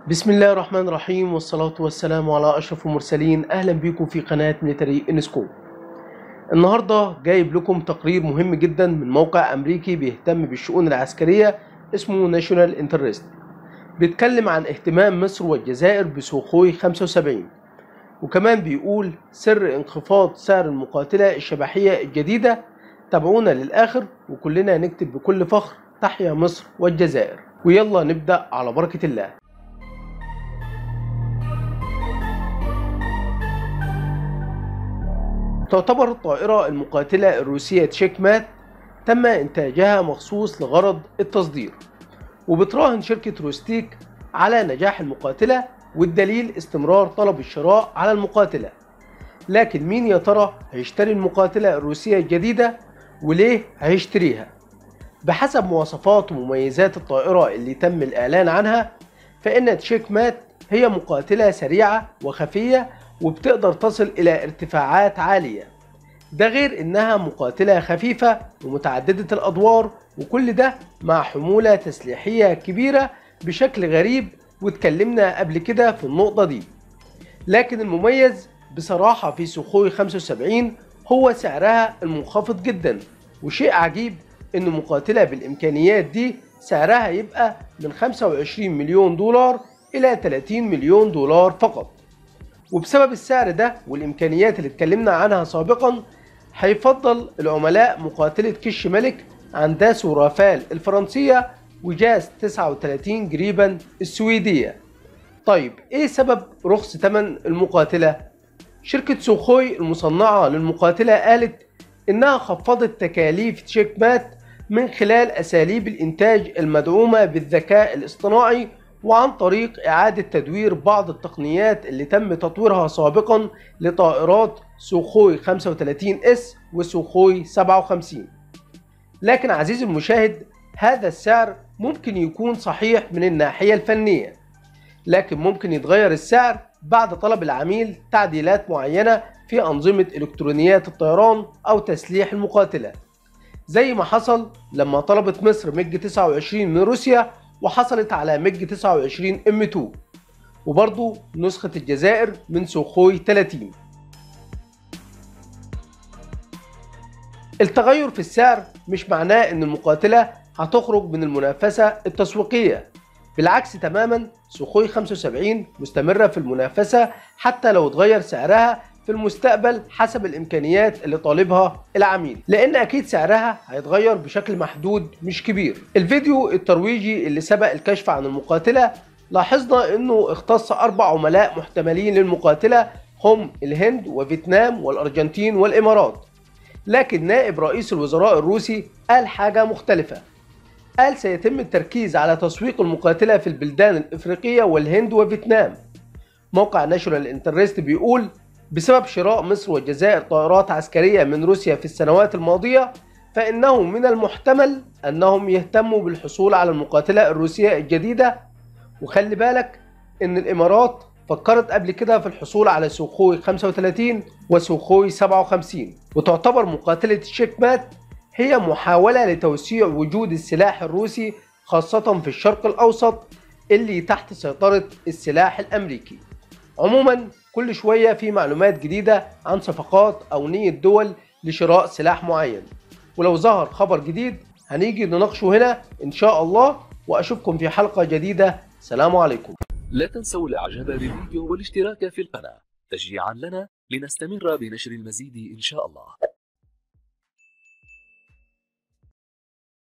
بسم الله الرحمن الرحيم والصلاة والسلام على أشرف المرسلين أهلا بكم في قناة ميليتري انسكوب النهاردة جايب لكم تقرير مهم جدا من موقع أمريكي بيهتم بالشؤون العسكرية اسمه ناشونال انترست بيتكلم عن اهتمام مصر والجزائر بسوخوي 75 وكمان بيقول سر انخفاض سعر المقاتلة الشبحية الجديدة تابعونا للآخر وكلنا نكتب بكل فخر تحيا مصر والجزائر ويلا نبدأ على بركة الله تعتبر الطائرة المقاتلة الروسية تشيك مات تم إنتاجها مخصوص لغرض التصدير وبتراهن شركة روستيك على نجاح المقاتلة والدليل استمرار طلب الشراء على المقاتلة لكن مين يا ترى هيشتري المقاتلة الروسية الجديدة وليه هيشتريها بحسب مواصفات ومميزات الطائرة اللي تم الإعلان عنها فإن تشيك مات هي مقاتلة سريعة وخفية وبتقدر تصل إلى ارتفاعات عالية ده غير إنها مقاتلة خفيفة ومتعددة الأدوار وكل ده مع حمولة تسليحية كبيرة بشكل غريب واتكلمنا قبل كده في النقطة دي لكن المميز بصراحة في سوخوي 75 هو سعرها المنخفض جدا وشيء عجيب إن مقاتلة بالإمكانيات دي سعرها يبقى من 25 مليون دولار إلى 30 مليون دولار فقط وبسبب السعر ده والإمكانيات اللي اتكلمنا عنها سابقا هيفضل العملاء مقاتلة كش ملك عن داسو رافال الفرنسية وجاز 39 جريبا السويدية طيب ايه سبب رخص ثمن المقاتلة؟ شركة سوخوي المصنعة للمقاتلة قالت انها خفضت تكاليف تشيك مات من خلال اساليب الانتاج المدعومة بالذكاء الاصطناعي وعن طريق إعادة تدوير بعض التقنيات اللي تم تطويرها سابقا لطائرات سوخوي 35 اس وسوخوي 57 لكن عزيزي المشاهد هذا السعر ممكن يكون صحيح من الناحية الفنية لكن ممكن يتغير السعر بعد طلب العميل تعديلات معينة في أنظمة إلكترونيات الطيران أو تسليح المقاتلة زي ما حصل لما طلبت مصر ميج 29 من روسيا وحصلت على ميج 29 ام 2 وبرضه نسخة الجزائر من سوخوي 30 التغير في السعر مش معناه ان المقاتلة هتخرج من المنافسة التسويقية بالعكس تماما سوخوي 75 مستمرة في المنافسة حتى لو اتغير سعرها في المستقبل حسب الامكانيات اللي طالبها العميل لان اكيد سعرها هيتغير بشكل محدود مش كبير الفيديو الترويجي اللي سبق الكشف عن المقاتلة لاحظنا انه اختص اربع عملاء محتملين للمقاتلة هم الهند وفيتنام والارجنتين والامارات لكن نائب رئيس الوزراء الروسي قال حاجة مختلفة قال سيتم التركيز على تسويق المقاتلة في البلدان الافريقية والهند وفيتنام موقع ناشونال انترست بيقول بسبب شراء مصر والجزائر طائرات عسكرية من روسيا في السنوات الماضية فإنه من المحتمل أنهم يهتموا بالحصول على المقاتلة الروسية الجديدة وخلي بالك إن الإمارات فكرت قبل كده في الحصول على سوخوي 35 وسوخوي 57 وتعتبر مقاتلة الشيك مات هي محاولة لتوسيع وجود السلاح الروسي خاصة في الشرق الأوسط اللي تحت سيطرة السلاح الأمريكي عموما كل شوية في معلومات جديدة عن صفقات أو نية دول لشراء سلاح معين ولو ظهر خبر جديد هنيجي نناقشه هنا إن شاء الله وأشوفكم في حلقة جديدة سلام عليكم لا تنسوا الاعجاب بالفيديو والاشتراك في القناة تشجيعا لنا لنستمر بنشر المزيد ان شاء الله